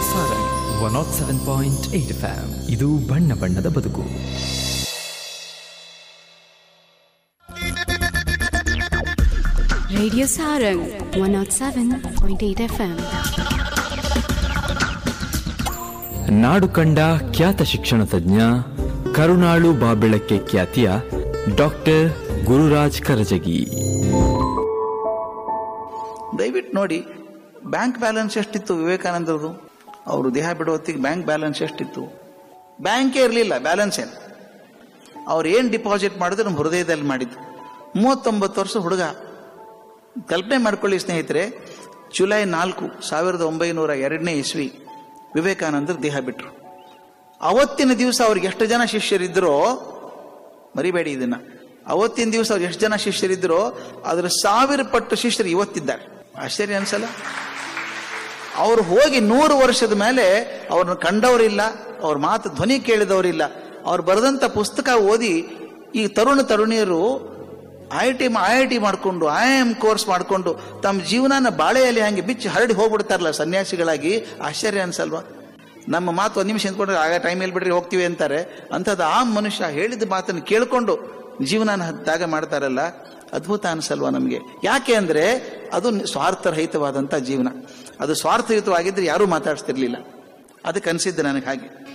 Sarang one naught seven point eight FM ಇದು ಬಣ್ಣ ಬಣ್ಣದ ಬದುಕು Radio Sarang 107.8 FM. ನಾಡು ಕಂಡ ಖ್ಯಾತ ಶಿಕ್ಷಣ ತಜ್ಞ ಕರುಣಾಳು ಬಾಬೆಳಕ್ಕೆ ಖ್ಯಾತಿಯ ಡಾಕ್ಟರ್ ಗುರುರಾಜ್ ಕರಜಗಿ ದಯವಿಟ್ಟು ನೋಡಿ ಬ್ಯಾಂಕ್ ಬ್ಯಾಲೆನ್ಸ್ ಎಷ್ಟಿತ್ತು ವಿವೇಕಾನಂದರದು ಅವರು ದೇಹ ಬಿಡೋ ಹೊತ್ತಿಗೆ ಬ್ಯಾಂಕ್ ಬ್ಯಾಲೆನ್ಸ್ ಎಷ್ಟಿತ್ತು ಬ್ಯಾಂಕೇ ಇರಲಿಲ್ಲ ಬ್ಯಾಲೆನ್ಸ್ ಏನು ಅವ್ರು ಏನು ಡಿಪಾಸಿಟ್ ಮಾಡಿದ್ರು ನಮ್ಮ ಹೃದಯದಲ್ಲಿ ಮಾಡಿದ್ದು ಮೂವತ್ತೊಂಬತ್ತು ವರ್ಷ ಹುಡುಗ ಕಲ್ಪನೆ ಮಾಡ್ಕೊಳ್ಳಿ ಸ್ನೇಹಿತರೆ ಜುಲೈ ನಾಲ್ಕು ಸಾವಿರದ ಒಂಬೈನೂರ ಎರಡನೇ ಇಸ್ವಿ ವಿವೇಕಾನಂದರು ದೇಹ ಬಿಟ್ರು ಅವತ್ತಿನ ದಿವಸ ಅವ್ರಿಗೆ ಎಷ್ಟು ಜನ ಶಿಷ್ಯರಿದ್ದರೋ ಮರಿಬೇಡಿ ಇದನ್ನ ಅವತ್ತಿನ ದಿವಸ ಅವ್ರು ಎಷ್ಟು ಜನ ಶಿಷ್ಯರಿದ್ದರೋ ಅದರ ಸಾವಿರ ಪಟ್ಟು ಶಿಷ್ಯರು ಇವತ್ತಿದ್ದಾರೆ ಆಶ್ಚರ್ಯ ಅನ್ಸಲ್ಲ ಅವ್ರು ಹೋಗಿ ನೂರು ವರ್ಷದ ಮೇಲೆ ಅವ್ರನ್ನ ಕಂಡವರಿಲ್ಲ ಅವ್ರ ಮಾತು ಧ್ವನಿ ಕೇಳಿದವರಿಲ್ಲ ಅವ್ರು ಬರೆದಂತ ಪುಸ್ತಕ ಓದಿ ಈ ತರುಣ ತರುಣಿಯರು I T I I T ಮಾಡಿಕೊಂಡು ಐ ಎಂ ಕೋರ್ಸ್ ಮಾಡಿಕೊಂಡು ತಮ್ಮ ಜೀವನನ ಬಾಳೆಯಲ್ಲಿ ಹಂಗೆ ಬಿಚ್ಚಿ ಹರಡಿ ಹೋಗ್ಬಿಡ್ತಾರಲ್ಲ ಸನ್ಯಾಸಿಗಳಾಗಿ ಆಶ್ಚರ್ಯ ಅನ್ಸಲ್ವಾ ನಮ್ಮ ಮಾತು ಒಂದು ನಿಮಿಷ ನಿಂತ್ಕೊಂಡ್ರೆ ಆಗ ಟೈಮ್ ಬಿಡ್ರಿ ಹೋಗ್ತೀವಿ ಅಂತಾರೆ ಅಂಥದ್ದು ಆ ಮನುಷ್ಯ ಹೇಳಿದ ಮಾತನ್ನು ಕೇಳಿಕೊಂಡು ಜೀವನನ ತ್ಯಾಗ ಮಾಡ್ತಾರಲ್ಲ ಅದ್ಭುತ ಅನ್ಸಲ್ವಾ ನಮಗೆ ಯಾಕೆ ಅಂದ್ರೆ ಅದು ಸ್ವಾರ್ಥರಹಿತವಾದಂಥ ಜೀವನ ಅದು ಸ್ವಾರ್ಥಯುತವಾಗಿದ್ರೆ ಯಾರೂ ಮಾತಾಡ್ತಿರ್ಲಿಲ್ಲ ಅದಕ್ಕೆ ಅನ್ಸಿದ್ದು ನನಗೆ ಹಾಗೆ